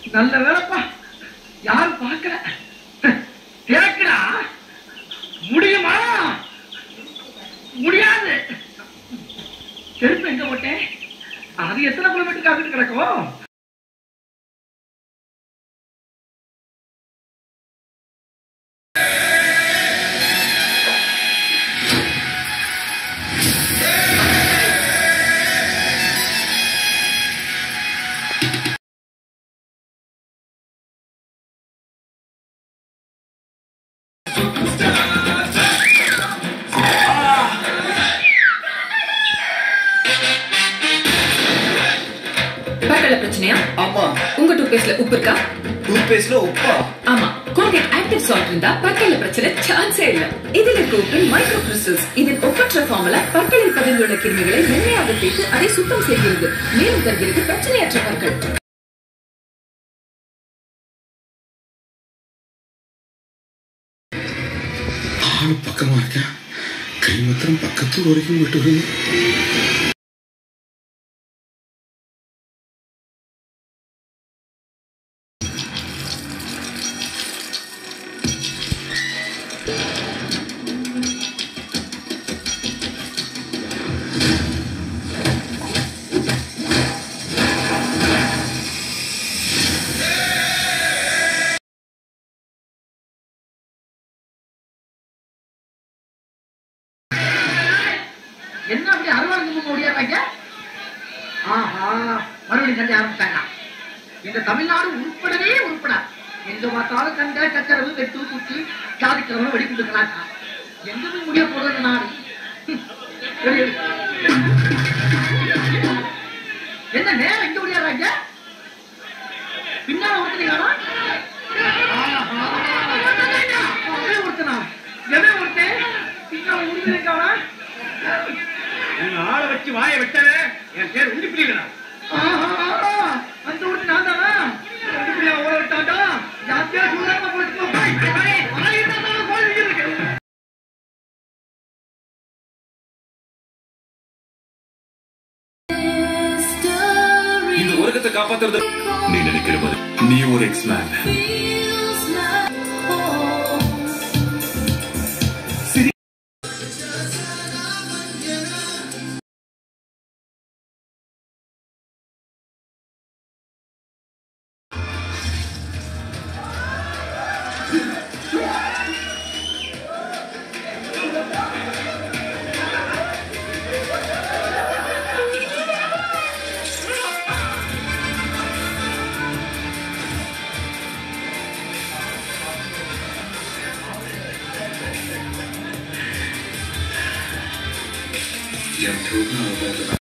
நல்ல வேலைப்பா யாரும் பார்க்கல கேக்குடா முடியுமா முடியாது செருப்பு எங்க போட்டேன் அது எத்தனை கிலோமீட்டர் காத்துட்டு கிடக்கும் பற்கள பிரச்சனையா ஆமா உங்க டூத்பேஸ்ட்ல உப்பு இருக்கா டூத் பேஸ்ட்ல உப்பா ஆமா கோல்கேட் ஆக்டிவ் சால்ட் இருந்தா பற்கள பிரச்சனை சான்ஸே இல்ல இதில் இருக்க உப்பில் மைக்ரோ கிறிஸ்டல்ஸ் இதன் ஒப்பற்ற ஃபார்முலா பற்களில் பதிந்துள்ள கிருமிகளை மென்மையாக தேய்த்து அதை சுத்தம் செய்கிறது மேலும் தருகிறது பிரச்சனையற்ற பற்கள் ஆளு பக்கமா இருக்கேன் கை மாத்திரம் பக்கத்து வரைக்கும் விட்டு வருது என்ன அப்படி அறுவாள் கும்பம் முடியாதாங்க ஆஹா மறுபடியும் சண்டை ஆரம்பிச்சாங்க எங்க தமிழ்நாடு உருப்படவே உருப்படாது எங்க பார்த்தாலும் கண்ட சக்கரவு வெட்டு குத்து ஜாதிக்கிறவங்க வெடி கொடுக்கலாங்க எங்க போய் முடிய போறது நாடு ஹம். சரி. என்ன நேரம் எங்க முடியாதாங்க பின்னால ஒருத்தனீங்களா ஒருத்தனா எவன் ஒருத்தன் பின்னால முடிஞ்சிருக்கானா உன்னை ஆளை வச்சு வாயை விட்டவே என் பேர் உண்டிப்பிடிக்கணும் ஆஹா, அந்த ஊருக்கு நான் தானா? ரெண்டு பிள்ளையா ஓட விட்டாண்டா? ஜாஸ்தியா சூதானமா போச்சுக்கோ. போய், போய், வாய் இருந்தா தான் கோழி விக்கிறது. இந்த உலகத்தை காப்பாத்துறது நீ நினைக்கிற மாதிரி நீ ஒரு எக்ஸ்மேன் என்